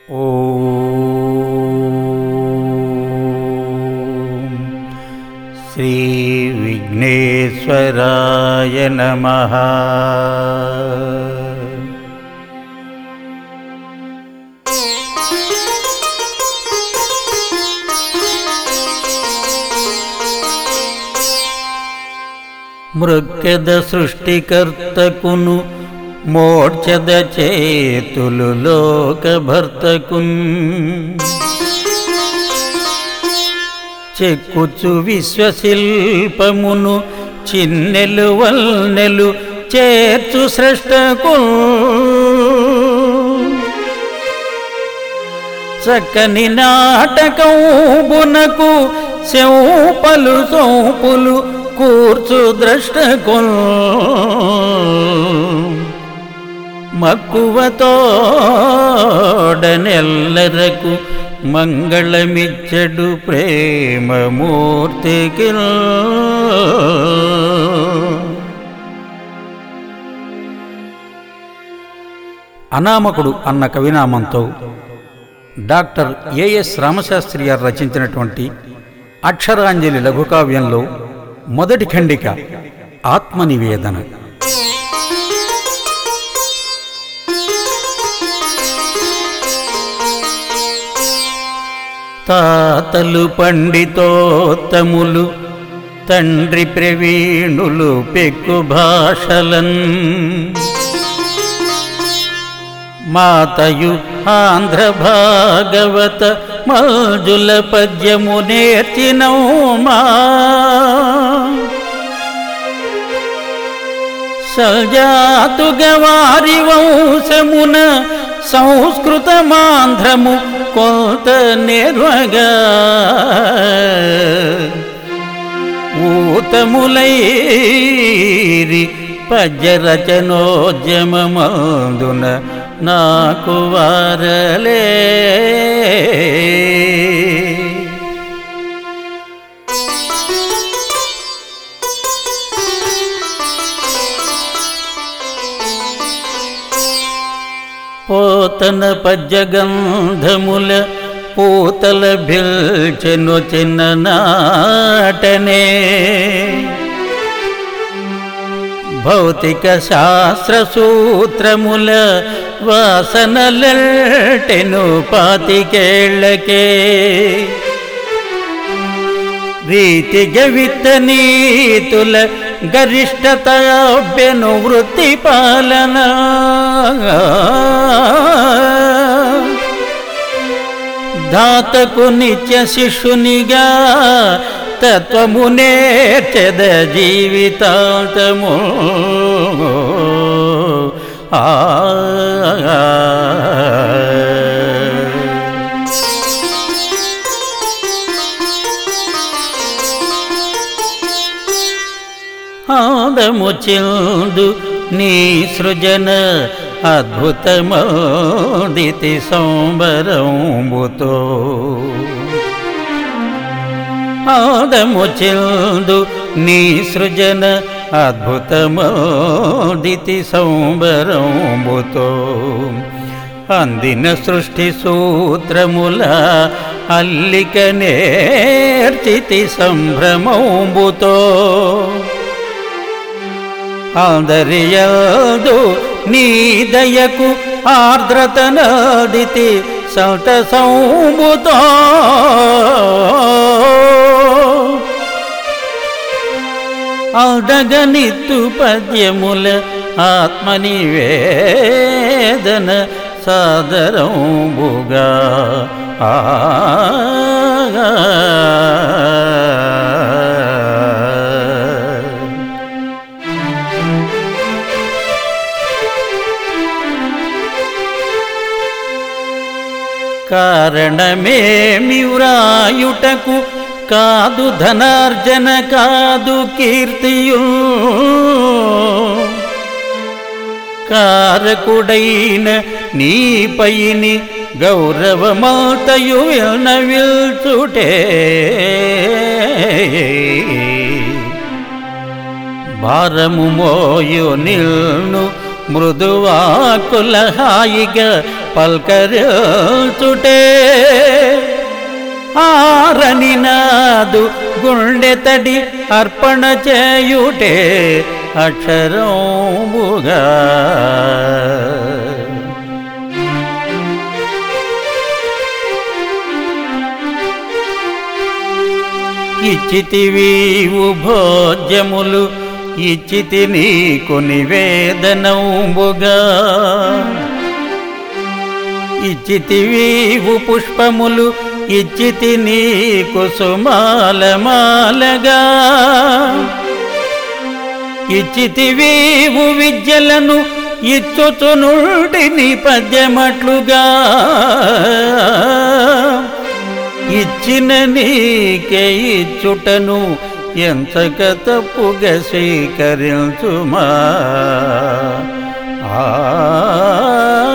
ॐ श्रीविघ्नेश्वराय नमः మృక్కెద సృష్టికర్తకును మోడ్చద చేతులు లోకభర్తకున్ చెక్కుచు విశ్వశిల్పమును చిన్నెలు వల్నెలు చేర్చు సృష్టకు చక్కని నాటకంబునకు శంపలు సోపులు కూర్చు ద్రష్టకు మక్కువతోడనెల్లరకు మంగళమిచ్చడు ప్రేమమూర్తికి అనామకుడు అన్న కవినామంతో డాక్టర్ ఏఎస్ రామశాస్త్రి గారు రచించినటువంటి అక్షరాంజలి లఘుకావ్యంలో మొదటి ఖండిక ఆత్మనివేదన తాతలు పండితోత్తములు తండ్రి ప్రవీణులు పెక్కు భాషలన్ మాతయు ఆంధ్ర భాగవత మజుల పద్యము నేర్చినౌమా సజాతుగ వారి వంశమున సంస్కృతమాంధ్రము కొంత నిర్వగా ఊతములైరి పద్యరచనోద్యమమందున నాకు వారలే పోతన పద్యగంధముల పూతల భిల్చెను చిన్న నాటనే భౌతిక శాస్త్ర సూత్రముల వాసనలెటెను పాతికేళ్లకే రీతిగ విత్త నీతుల గరిష్టతవ్యను వృత్తి పాలన ధాతకు నిత్య శిష్యునిగా తత్వము నేర్చెద జీవితాంతము ఆ ఆదము చెందు నీ సృజన అద్భుతమోదితి సంబరంబుతో ఆదము చెందు నీ సృజన అద్భుతమోదితి సంబరంబుతో అందిన సృష్టి సూత్రముల అల్లిక నేర్చితి సంభ్రమంబుతో అందరియదు నీ దయకు ఆర్ద్రత నదితి సంత సంబుతో అడగనిత్తు పద్యముల ఆత్మనివేదన సాదరంబుగా ఆ కారణమేమి వ్రాయుటకు కాదు ధనార్జన కాదు కీర్తియు కారకుడైన నీపైని గౌరవమాతయు విల్చుటే భారము మోయు నిల్ను మృదువాకుల హాయిగా పల్కరుచుటే ఆరని నాదు గుండె తడి అర్పణ చేయుటే అక్షరముగా ఇచ్చితివీవు భోజ్యములు ఇచ్చితి నీకు నివేదనంబుగా ఇచ్చితివీవు పుష్పములు ఇచ్చితి నీకు సుమాలమాలగా ఇచ్చితివీవు విద్యలను ఇచ్చుచు నుండి పద్యమట్లుగా ఇచ్చిన నీకే ఇచ్చుటను ఎంతక తప్పుగా స్వీకరించుమా ఆ